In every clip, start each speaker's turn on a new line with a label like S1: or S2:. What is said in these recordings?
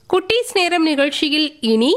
S1: குட்டீஸ் நேரம் நிகழ்ச்சியில் இனி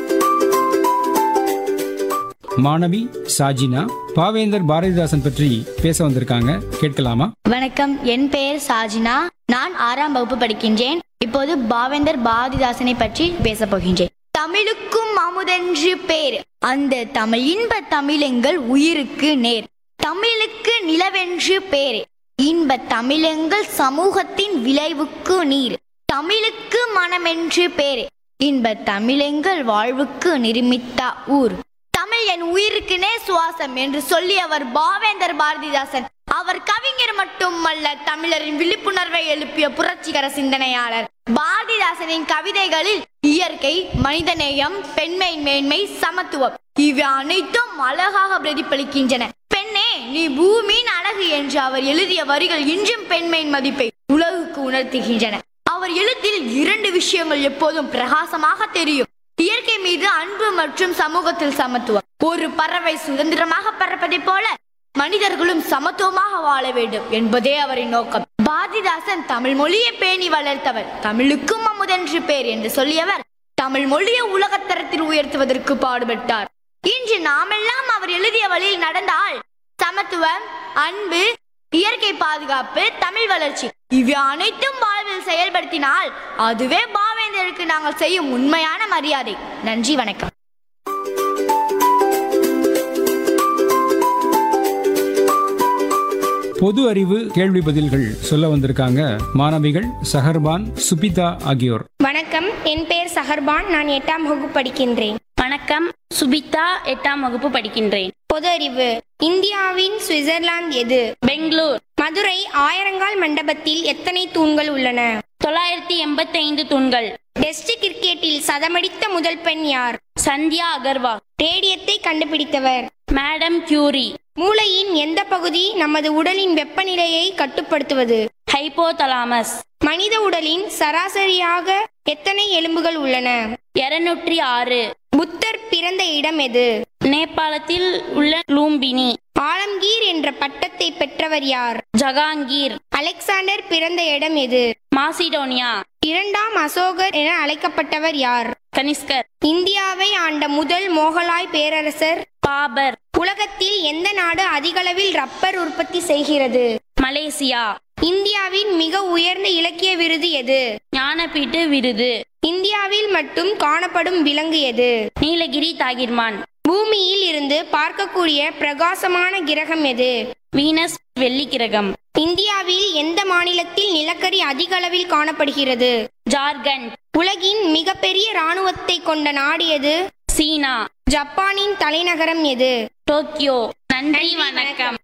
S2: மாணவி சாஜினா பாவேந்தர் பாரதிதாசன் பற்றி பேச வந்திருக்காங்க கேட்கலாமா
S3: வணக்கம் என் பெயர் சாஜினா நான் ஆறாம் வகுப்பு படிக்கின்றேன் இப்போது பாவேந்தர் பாரதிதாசனை பற்றி பேசப் போகின்றேன் தமிழுக்கும் அமுதென்று பேர் அந்த தமிழ் இன்ப தமிழெங்கள் உயிருக்கு நேர் தமிழுக்கு நிலவென்று பேர் இன்ப தமிழெங்கள் சமூகத்தின் விளைவுக்கு நீர் தமிழுக்கு மனமென்று பேர் இன்ப தமிழெங்கள் வாழ்வுக்கு நிருமித்த ஊர் தமிழ் என் உயிருக்குனே சுவாசம் என்று சொல்லியவர் பாவேந்தர் பாரதிதாசன் அவர் கவிஞர் மட்டுமல்ல தமிழரின் விழிப்புணர்வை எழுப்பிய புரட்சிகர சிந்தனையாளர் பாரதிதாசனின் கவிதைகளில் இயற்கை மனிதநேயம் பெண்மை மேன்மை சமத்துவம் இவை அனைத்தும் அழகாக பிரதிபலிக்கின்றன பெண்ணே நீ பூமியின் அழகு என்று அவர் எழுதிய வரிகள் இன்றும் பெண்மையின் மதிப்பை உலகுக்கு உணர்த்துகின்றன அவர் எழுத்தில் இரண்டு விஷயங்கள் எப்போதும் பிரகாசமாக தெரியும் இயற்கை மீது அன்பு மற்றும் சமூகத்தில் சமத்துவம் ஒரு பறவை சுதந்திரமாக பறப்பதைப் போல மனிதர்களும் சமத்துவமாக வாழ வேண்டும் என்பதே அவரின் நோக்கம் பாரதிதாசன் தமிழ் மொழியை பேணி வளர்த்தவர் தமிழுக்கும் அமுதென்று பேர் என்று சொல்லியவர் தமிழ் மொழியை உலகத்தரத்தில் உயர்த்துவதற்கு பாடுபட்டார் இன்று நாமெல்லாம் அவர் எழுதிய வழியில் நடந்தால் சமத்துவம் அன்பு இயற்கை பாதுகாப்பு தமிழ் வளர்ச்சி இவை அனைத்தும் வாழ்வில் செயல்படுத்தினால் அதுவே பாவேந்தருக்கு நாங்கள் செய்யும் உண்மையான மரியாதை நன்றி வணக்கம்
S2: பொது அறிவு கேள்வி பதில்கள் சொல்ல வந்திருக்காங்க மாணவிகள் சஹர்பான் சுபிதா ஆகியோர்
S4: வணக்கம் என் பெயர் சஹர்பான் நான் எட்டாம் வகுப்பு படிக்கின்றேன்
S5: வணக்கம் சுபிதா எட்டாம் வகுப்பு படிக்கின்றேன்
S4: பொது அறிவு இந்தியாவின் சுவிட்சர்லாந்து எது
S5: பெங்களூர்
S4: மதுரை ஆயிரங்கால் மண்டபத்தில் எத்தனை தூண்கள் உள்ளன
S5: தொள்ளாயிரத்தி எண்பத்தி ஐந்து தூண்கள்
S4: டெஸ்ட் கிரிக்கெட்டில் சதமடித்த முதல் பெண் யார்
S5: சந்தியா அகர்வால்
S4: ரேடியத்தை கண்டுபிடித்தவர்
S5: மேடம் கியூரி
S4: மூளையின் எந்த பகுதி நமது உடலின் வெப்பநிலையை கட்டுப்படுத்துவது
S5: ஹைப்போதலாமஸ்
S4: மனித உடலின் சராசரியாக எத்தனை எலும்புகள் உள்ளன
S5: இருநூற்றி ஆறு
S4: புத்தர் பிறந்த இடம் எது
S5: நேபாளத்தில் உள்ள லூம்பினி
S4: ஆலம்கீர் என்ற பட்டத்தை பெற்றவர் யார்
S5: ஜகாங்கீர்
S4: அலெக்சாண்டர் பிறந்த இடம் எது
S5: மாசிடோனியா
S4: இரண்டாம் அசோகர் என அழைக்கப்பட்டவர் யார்
S5: கனிஷ்கர்
S4: இந்தியாவை ஆண்ட முதல் மோகலாய் பேரரசர்
S5: பாபர்
S4: உலகத்தில் எந்த நாடு அதிகளவில் ரப்பர் உற்பத்தி செய்கிறது
S5: மலேசியா
S4: இந்தியாவின் மிக உயர்ந்த இலக்கிய விருது எது
S5: ஞானபீட்டு விருது
S4: இந்தியாவில் மட்டும் காணப்படும் விலங்கு எது
S5: நீலகிரி தாகிர்மான்
S4: பூமியில் இருந்து பார்க்கக்கூடிய பிரகாசமான கிரகம் எது
S5: வீனஸ் வெள்ளி கிரகம்
S4: இந்தியாவில் எந்த மாநிலத்தில் நிலக்கரி அதிக அளவில் காணப்படுகிறது
S5: ஜார்க்கண்ட்
S4: உலகின் மிகப்பெரிய இராணுவத்தை கொண்ட நாடு எது
S5: சீனா
S4: ஜப்பானின் தலைநகரம் எது
S5: டோக்கியோ நன்றி வணக்கம்